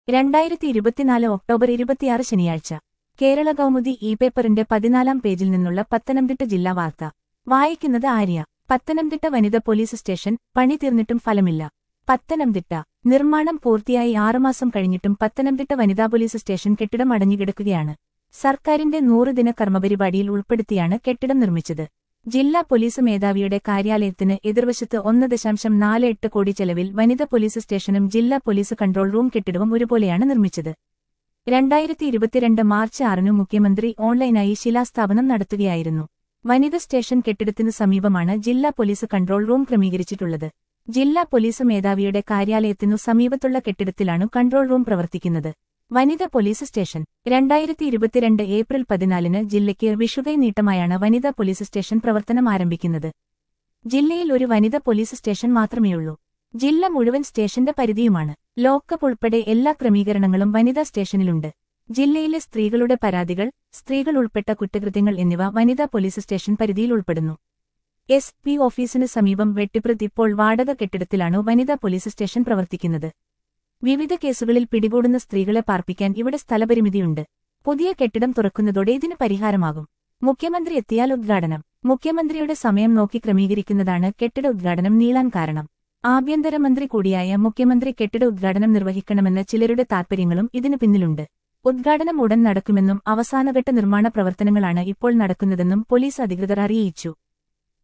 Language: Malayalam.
രണ്ടായിരത്തി ഇരുപത്തിനാല് ഒക്ടോബർ ഇരുപത്തിയാറ് ശനിയാഴ്ച കേരള കൗമുദി ഇ പേപ്പറിന്റെ പതിനാലാം പേജിൽ നിന്നുള്ള പത്തനംതിട്ട ജില്ലാ വാർത്ത വായിക്കുന്നത് ആര്യ പത്തനംതിട്ട വനിത പോലീസ് സ്റ്റേഷൻ പണി തീർന്നിട്ടും ഫലമില്ല പത്തനംതിട്ട നിർമ്മാണം പൂർത്തിയായി ആറുമാസം കഴിഞ്ഞിട്ടും പത്തനംതിട്ട വനിതാ പോലീസ് സ്റ്റേഷൻ കെട്ടിടം അടഞ്ഞുകിടക്കുകയാണ് സർക്കാരിന്റെ നൂറ് ദിന കർമ്മപരിപാടിയിൽ ഉൾപ്പെടുത്തിയാണ് കെട്ടിടം നിർമ്മിച്ചത് ജില്ലാ പോലീസ് മേധാവിയുടെ കാര്യാലയത്തിന് എതിർവശത്ത് ഒന്ന് ദശാംശം നാല് എട്ട് കോടി ചെലവിൽ വനിത പോലീസ് സ്റ്റേഷനും ജില്ലാ പോലീസ് കൺട്രോൾ റൂം കെട്ടിടവും ഒരുപോലെയാണ് നിർമ്മിച്ചത് രണ്ടായിരത്തി ഇരുപത്തിരണ്ട് മാർച്ച് ആറിന് മുഖ്യമന്ത്രി ഓൺലൈനായി ശിലാസ്ഥാപനം നടത്തുകയായിരുന്നു വനിത സ്റ്റേഷൻ കെട്ടിടത്തിനു സമീപമാണ് ജില്ലാ പോലീസ് കൺട്രോൾ റൂം ക്രമീകരിച്ചിട്ടുള്ളത് ജില്ലാ പോലീസ് മേധാവിയുടെ കാര്യാലയത്തിനു സമീപത്തുള്ള കെട്ടിടത്തിലാണ് കൺട്രോൾ റൂം പ്രവർത്തിക്കുന്നത് വനിത പോലീസ് സ്റ്റേഷൻ രണ്ടായിരത്തി ഇരുപത്തിരണ്ട് ഏപ്രിൽ പതിനാലിന് ജില്ലയ്ക്ക് വിഷുകൈ നീട്ടമായാണ് വനിതാ പോലീസ് സ്റ്റേഷൻ പ്രവർത്തനം ആരംഭിക്കുന്നത് ജില്ലയിൽ ഒരു വനിത പോലീസ് സ്റ്റേഷൻ മാത്രമേയുള്ളൂ ജില്ല മുഴുവൻ സ്റ്റേഷന്റെ പരിധിയുമാണ് ലോക്കപ്പ് ഉൾപ്പെടെ എല്ലാ ക്രമീകരണങ്ങളും വനിതാ സ്റ്റേഷനിലുണ്ട് ജില്ലയിലെ സ്ത്രീകളുടെ പരാതികൾ സ്ത്രീകൾ ഉൾപ്പെട്ട കുറ്റകൃത്യങ്ങൾ എന്നിവ വനിതാ പോലീസ് സ്റ്റേഷൻ പരിധിയിൽ ഉൾപ്പെടുന്നു എസ് പി ഓഫീസിന് സമീപം വെട്ടിപ്രത് ഇപ്പോൾ വാടക കെട്ടിടത്തിലാണ് വനിതാ പോലീസ് സ്റ്റേഷൻ പ്രവർത്തിക്കുന്നത് വിവിധ കേസുകളിൽ പിടികൂടുന്ന സ്ത്രീകളെ പാർപ്പിക്കാൻ ഇവിടെ സ്ഥലപരിമിതിയുണ്ട് പുതിയ കെട്ടിടം തുറക്കുന്നതോടെ ഇതിന് പരിഹാരമാകും മുഖ്യമന്ത്രി എത്തിയാൽ ഉദ്ഘാടനം മുഖ്യമന്ത്രിയുടെ സമയം നോക്കി ക്രമീകരിക്കുന്നതാണ് കെട്ടിട ഉദ്ഘാടനം നീളാൻ കാരണം ആഭ്യന്തരമന്ത്രി കൂടിയായ മുഖ്യമന്ത്രി കെട്ടിട ഉദ്ഘാടനം നിർവഹിക്കണമെന്ന ചിലരുടെ താൽപര്യങ്ങളും ഇതിനു പിന്നിലുണ്ട് ഉദ്ഘാടനം ഉടൻ നടക്കുമെന്നും അവസാനഘട്ട നിർമ്മാണ പ്രവർത്തനങ്ങളാണ് ഇപ്പോൾ നടക്കുന്നതെന്നും പോലീസ് അധികൃതർ അറിയിച്ചു